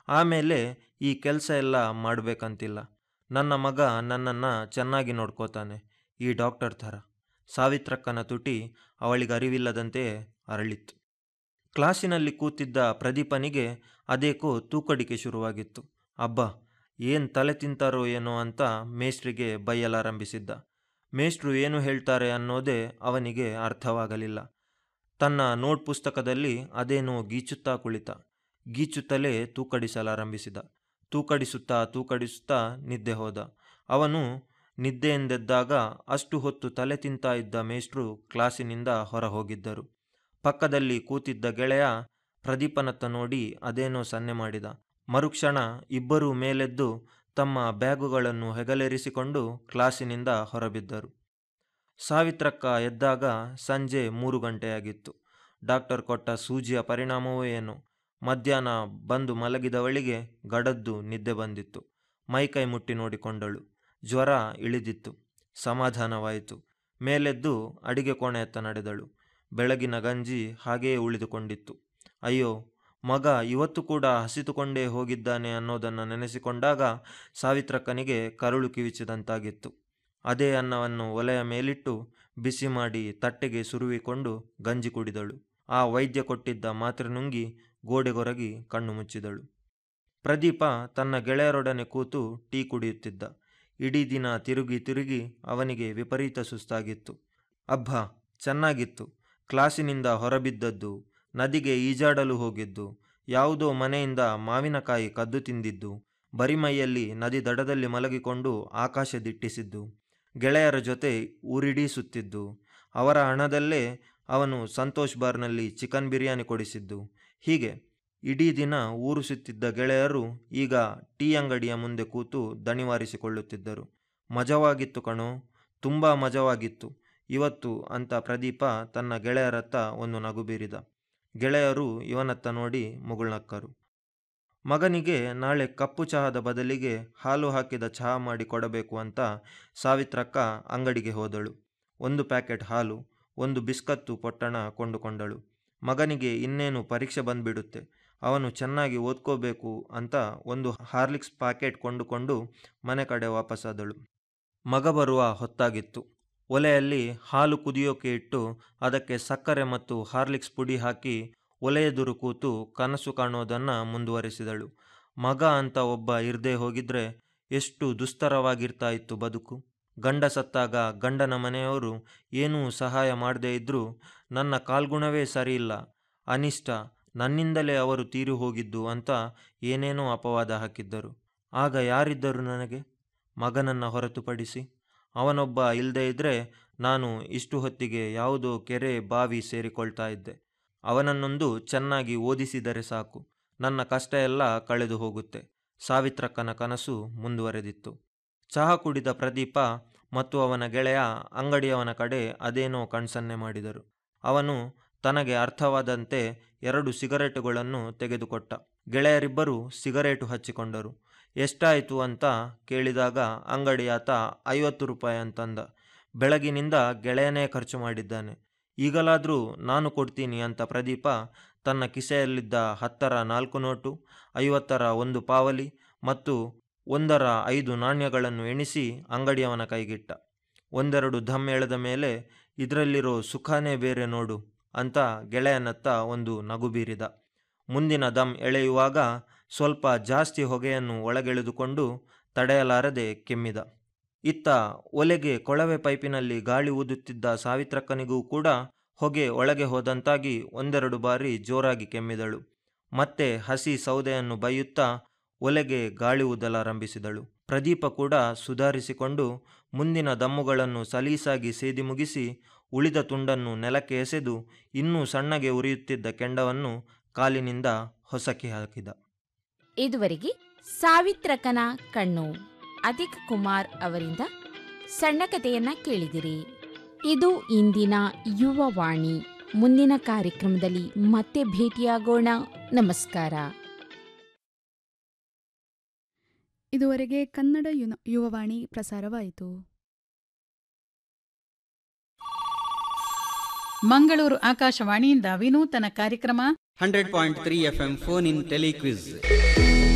ಆಮೇಲೆ ಈ ಕೆಲಸ ಎಲ್ಲ ಮಾಡಬೇಕಂತಿಲ್ಲ ನನ್ನ ಮಗ ನನ್ನನ್ನು ಚೆನ್ನಾಗಿ ನೋಡ್ಕೋತಾನೆ ಈ ಡಾಕ್ಟರ್ ಥರ ಸಾವಿತ್ರಕ್ಕನ ತುಟಿ ಅವಳಿಗೆ ಅರಿವಿಲ್ಲದಂತೆಯೇ ಅರಳಿತ್ತು ಕ್ಲಾಸಿನಲ್ಲಿ ಕೂತಿದ್ದ ಪ್ರದೀಪನಿಗೆ ಅದೇಕೋ ತೂಕಡಿಕೆ ಶುರುವಾಗಿತ್ತು ಅಬ್ಬಾ ಏನು ತಲೆ ತಿಂತಾರೋ ಏನೋ ಅಂತ ಮೇಷ್ಟ್ರಿಗೆ ಬೈಯಲಾರಂಭಿಸಿದ್ದ ಮೇಷ್ಟ್ರು ಏನು ಹೇಳ್ತಾರೆ ಅನ್ನೋದೇ ಅವನಿಗೆ ಅರ್ಥವಾಗಲಿಲ್ಲ ತನ್ನ ನೋಟ್ ಪುಸ್ತಕದಲ್ಲಿ ಅದೇನೋ ಗೀಚುತ್ತಾ ಕುಳಿತ ಗೀಚುತ್ತಲೇ ತೂಕಡಿಸಲಾರಂಭಿಸಿದ ತೂಕಡಿಸುತ್ತಾ ತೂಕಡಿಸುತ್ತಾ ನಿದ್ದೆ ಹೋದ ಅವನು ನಿದ್ದೆಯಿಂದೆದ್ದಾಗ ಅಷ್ಟು ಹೊತ್ತು ತಲೆ ತಿಂತಾ ಇದ್ದ ಮೇಷ್ಟ್ರು ಕ್ಲಾಸಿನಿಂದ ಹೊರ ಹೋಗಿದ್ದರು ಪಕ್ಕದಲ್ಲಿ ಕೂತಿದ್ದ ಗೆಳೆಯ ಪ್ರದೀಪನತ್ತ ನೋಡಿ ಅದೇನೋ ಸನ್ನೆ ಮಾಡಿದ ಮರುಕ್ಷಣ ಇಬ್ಬರೂ ಮೇಲೆದ್ದು ತಮ್ಮ ಬ್ಯಾಗುಗಳನ್ನು ಹೆಗಲೇರಿಸಿಕೊಂಡು ಕ್ಲಾಸಿನಿಂದ ಹೊರಬಿದ್ದರು ಸಾವಿತ್ರಕ್ಕ ಎದ್ದಾಗ ಸಂಜೆ ಮೂರು ಗಂಟೆಯಾಗಿತ್ತು ಡಾಕ್ಟರ್ ಕೊಟ್ಟ ಸೂಜಿಯ ಪರಿಣಾಮವೋ ಏನೋ ಮಧ್ಯಾಹ್ನ ಬಂದು ಮಲಗಿದವಳಿಗೆ ಗಡದ್ದು ನಿದ್ದೆ ಬಂದಿತ್ತು ಮೈಕೈ ಮುಟ್ಟಿ ನೋಡಿಕೊಂಡಳು ಜ್ವರ ಇಳಿದಿತ್ತು ಸಮಾಧಾನವಾಯಿತು ಮೇಲೆದ್ದು ಅಡಿಗೆ ಕೋಣೆಯತ್ತ ನಡೆದಳು ಬೆಳಗಿನ ಗಂಜಿ ಹಾಗೆಯೇ ಉಳಿದುಕೊಂಡಿತ್ತು ಅಯ್ಯೋ ಮಗ ಇವತ್ತು ಕೂಡ ಹಸಿತುಕೊಂಡೇ ಹೋಗಿದ್ದಾನೆ ಅನ್ನೋದನ್ನು ನೆನೆಸಿಕೊಂಡಾಗ ಸಾವಿತ್ರಕ್ಕನಿಗೆ ಕರುಳು ಕಿವಿಚಿದಂತಾಗಿತ್ತು ಅದೇ ಅನ್ನವನ್ನು ಒಲೆಯ ಮೇಲಿಟ್ಟು ಬಿಸಿ ಮಾಡಿ ತಟ್ಟೆಗೆ ಸುರುವಿಕೊಂಡು ಗಂಜಿ ಕುಡಿದಳು ಆ ವೈದ್ಯ ಕೊಟ್ಟಿದ್ದ ಮಾತ್ರೆ ನುಂಗಿ ಗೋಡೆಗೊರಗಿ ಕಣ್ಣು ಮುಚ್ಚಿದಳು ಪ್ರದೀಪ ತನ್ನ ಗೆಳೆಯರೊಡನೆ ಕೂತು ಟೀ ಕುಡಿಯುತ್ತಿದ್ದ ಇಡೀ ದಿನ ತಿರುಗಿ ತಿರುಗಿ ಅವನಿಗೆ ವಿಪರೀತ ಸುಸ್ತಾಗಿತ್ತು ಅಬ್ಬಾ ಚೆನ್ನಾಗಿತ್ತು ಕ್ಲಾಸಿನಿಂದ ಹೊರಬಿದ್ದದ್ದು ನದಿಗೆ ಈಜಾಡಲು ಹೋಗಿದ್ದು ಯಾವುದೋ ಮನೆಯಿಂದ ಮಾವಿನಕಾಯಿ ಕದ್ದು ತಿಂದಿದ್ದು ಬರಿಮೈಯಲ್ಲಿ ನದಿ ದಡದಲ್ಲಿ ಮಲಗಿಕೊಂಡು ಆಕಾಶ ದಿಟ್ಟಿಸಿದ್ದು ಗೆಳೆಯರ ಜೊತೆ ಊರಿಡೀ ಸುತ್ತಿದ್ದು ಅವರ ಹಣದಲ್ಲೇ ಅವನು ಸಂತೋಷ್ ಬಾರ್ನಲ್ಲಿ ಚಿಕನ್ ಬಿರಿಯಾನಿ ಕೊಡಿಸಿದ್ದು ಹೀಗೆ ಇಡೀ ದಿನ ಊರು ಸುತ್ತಿದ್ದ ಗೆಳೆಯರು ಈಗ ಟೀ ಅಂಗಡಿಯ ಮುಂದೆ ಕೂತು ದಣಿವಾರಿಸಿಕೊಳ್ಳುತ್ತಿದ್ದರು ಮಜವಾಗಿತ್ತು ಕಣೋ ತುಂಬ ಮಜವಾಗಿತ್ತು ಇವತ್ತು ಅಂತ ಪ್ರದೀಪ ತನ್ನ ಗೆಳೆಯರತ್ತ ಒಂದು ನಗು ಬೀರಿದ ಗೆಳೆಯರು ಇವನತ್ತ ನೋಡಿ ಮುಗುಳ್ನಕ್ಕರು ಮಗನಿಗೆ ನಾಳೆ ಕಪ್ಪು ಚಹಾದ ಬದಲಿಗೆ ಹಾಲು ಹಾಕಿದ ಚಹಾ ಮಾಡಿ ಕೊಡಬೇಕು ಅಂತ ಸಾವಿತ್ರಕ್ಕ ಅಂಗಡಿಗೆ ಹೋದಳು ಒಂದು ಪ್ಯಾಕೆಟ್ ಹಾಲು ಒಂದು ಬಿಸ್ಕತ್ತು ಪೊಟ್ಟಣ ಕೊಂಡುಕೊಂಡಳು ಮಗನಿಗೆ ಇನ್ನೇನು ಪರೀಕ್ಷೆ ಬಂದ್ಬಿಡುತ್ತೆ ಅವನು ಚೆನ್ನಾಗಿ ಓದ್ಕೋಬೇಕು ಅಂತ ಒಂದು ಹಾರ್ಲಿಕ್ಸ್ ಪ್ಯಾಕೆಟ್ ಕೊಂಡುಕೊಂಡು ಮನೆ ಕಡೆ ವಾಪಸ್ಸಾದಳು ಮಗ ಬರುವ ಹೊತ್ತಾಗಿತ್ತು ಒಲೆಯಲ್ಲಿ ಹಾಲು ಕುದಿಯೋಕೆ ಇಟ್ಟು ಅದಕ್ಕೆ ಸಕ್ಕರೆ ಮತ್ತು ಹಾರ್ಲಿಕ್ಸ್ ಪುಡಿ ಹಾಕಿ ಒಲೆಯೆದುರು ಕೂತು ಕನಸು ಕಾಣೋದನ್ನು ಮುಂದುವರಿಸಿದಳು ಮಗ ಅಂತ ಒಬ್ಬ ಇರ್ದೇ ಹೋಗಿದ್ರೆ ಎಷ್ಟು ದುಸ್ತರವಾಗಿರ್ತಾ ಇತ್ತು ಬದುಕು ಗಂಡ ಸತ್ತಾಗ ಗಂಡನ ಮನೆಯವರು ಏನೂ ಸಹಾಯ ಮಾಡದೇ ಇದ್ದರೂ ನನ್ನ ಕಾಲ್ಗುಣವೇ ಸರಿಯಿಲ್ಲ ಅನಿಷ್ಟ ನನ್ನಿಂದಲೇ ಅವರು ತೀರಿ ಹೋಗಿದ್ದು ಅಂತ ಏನೇನೋ ಅಪವಾದ ಹಾಕಿದ್ದರು ಆಗ ಯಾರಿದ್ದರು ನನಗೆ ಮಗನನ್ನು ಹೊರತುಪಡಿಸಿ ಅವನೊಬ್ಬ ಇಲ್ಲದೇ ಇದ್ದರೆ ನಾನು ಇಷ್ಟು ಹೊತ್ತಿಗೆ ಯಾವುದೋ ಕೆರೆ ಬಾವಿ ಸೇರಿಕೊಳ್ತಾ ಇದ್ದೆ ಅವನನ್ನೊಂದು ಚೆನ್ನಾಗಿ ಓದಿಸಿದರೆ ಸಾಕು ನನ್ನ ಕಷ್ಟ ಎಲ್ಲ ಕಳೆದು ಹೋಗುತ್ತೆ ಸಾವಿತ್ರಕ್ಕನ ಕನಸು ಮುಂದುವರೆದಿತ್ತು ಚಹಾ ಕುಡಿದ ಪ್ರದೀಪ ಮತ್ತು ಅವನ ಗೆಳೆಯ ಅಂಗಡಿಯವನ ಕಡೆ ಅದೇನೋ ಕಣ್ಸನ್ನೆ ಮಾಡಿದರು ಅವನು ತನಗೆ ಅರ್ಥವಾದಂತೆ ಎರಡು ಸಿಗರೇಟುಗಳನ್ನು ತೆಗೆದುಕೊಟ್ಟ ಗೆಳೆಯರಿಬ್ಬರು ಸಿಗರೇಟು ಹಚ್ಚಿಕೊಂಡರು ಎಷ್ಟಾಯಿತು ಅಂತ ಕೇಳಿದಾಗ ಅಂಗಡಿಯಾತ ಐವತ್ತು ರೂಪಾಯಿ ಅಂತಂದ ಬೆಳಗಿನಿಂದ ಗೆಳೆಯನೇ ಖರ್ಚು ಮಾಡಿದ್ದಾನೆ ಈಗಲಾದರೂ ನಾನು ಕೊಡ್ತೀನಿ ಅಂತ ಪ್ರದೀಪ ತನ್ನ ಕಿಸೆಯಲ್ಲಿದ್ದ ಹತ್ತರ ನಾಲ್ಕು ನೋಟು ಐವತ್ತರ ಒಂದು ಪಾವಲಿ ಮತ್ತು ಒಂದರ ಐದು ನಾಣ್ಯಗಳನ್ನು ಎಣಿಸಿ ಅಂಗಡಿಯವನ ಕೈಗಿಟ್ಟ ಒಂದೆರಡು ಧಮ್ ಎಳೆದ ಮೇಲೆ ಇದರಲ್ಲಿರೋ ಸುಖಾನೇ ಬೇರೆ ನೋಡು ಅಂತ ಗೆಳೆಯನತ್ತ ಒಂದು ನಗು ಬೀರಿದ ಮುಂದಿನ ದಮ್ ಎಳೆಯುವಾಗ ಸ್ವಲ್ಪ ಜಾಸ್ತಿ ಹೊಗೆಯನ್ನು ಒಳಗೆಳೆದುಕೊಂಡು ತಡೆಯಲಾರದೆ ಕೆಮ್ಮಿದ ಇತ್ತ ಒಲೆಗೆ ಕೊಳವೆ ಪೈಪಿನಲ್ಲಿ ಗಾಳಿ ಊದುತ್ತಿದ್ದ ಸಾವಿತ್ರಕ್ಕನಿಗೂ ಕೂಡ ಹೊಗೆ ಒಳಗೆ ಹೋದಂತಾಗಿ ಒಂದೆರಡು ಬಾರಿ ಜೋರಾಗಿ ಕೆಮ್ಮಿದಳು ಮತ್ತೆ ಹಸಿ ಸೌದೆಯನ್ನು ಬೈಯುತ್ತಾ ಒಲೆಗೆ ಗಾಳಿ ಊದಲಾರಂಭಿಸಿದಳು ಪ್ರದೀಪ ಕೂಡ ಸುಧಾರಿಸಿಕೊಂಡು ಮುಂದಿನ ದಮ್ಮುಗಳನ್ನು ಸಲೀಸಾಗಿ ಸೇದಿ ಮುಗಿಸಿ ಉಳಿದ ತುಂಡನ್ನು ನೆಲಕ್ಕೆ ಎಸೆದು ಇನ್ನೂ ಸಣ್ಣಗೆ ಉರಿಯುತ್ತಿದ್ದ ಕೆಂಡವನ್ನು ಕಾಲಿನಿಂದ ಹೊಸಕಿ ಹಾಕಿದ ಇದುವರೆಗೆ ಸಾವಿತ್ರಕನ ಕಣ್ಣು ಅಧಿಕ್ ಕುಮಾರ್ ಅವರಿಂದ ಸಣ್ಣ ಕಥೆಯನ್ನ ಕೇಳಿದಿರಿ ಇದು ಇಂದಿನ ಯುವವಾಣಿ ಮುಂದಿನ ಕಾರ್ಯಕ್ರಮದಲ್ಲಿ ಮತ್ತೆ ಭೇಟಿಯಾಗೋಣ ನಮಸ್ಕಾರ ಇದುವರೆಗೆ ಕನ್ನಡ ಯುನ- ಯುವವಾಣಿ ಪ್ರಸಾರವಾಯಿತು ಮಂಗಳೂರು ಆಕಾಶವಾಣಿಯಿಂದ ವಿನೂತನ ಕಾರ್ಯಕ್ರಮ hundred point three F M phone in ಟೆಲಿಕ್ವಿಸ್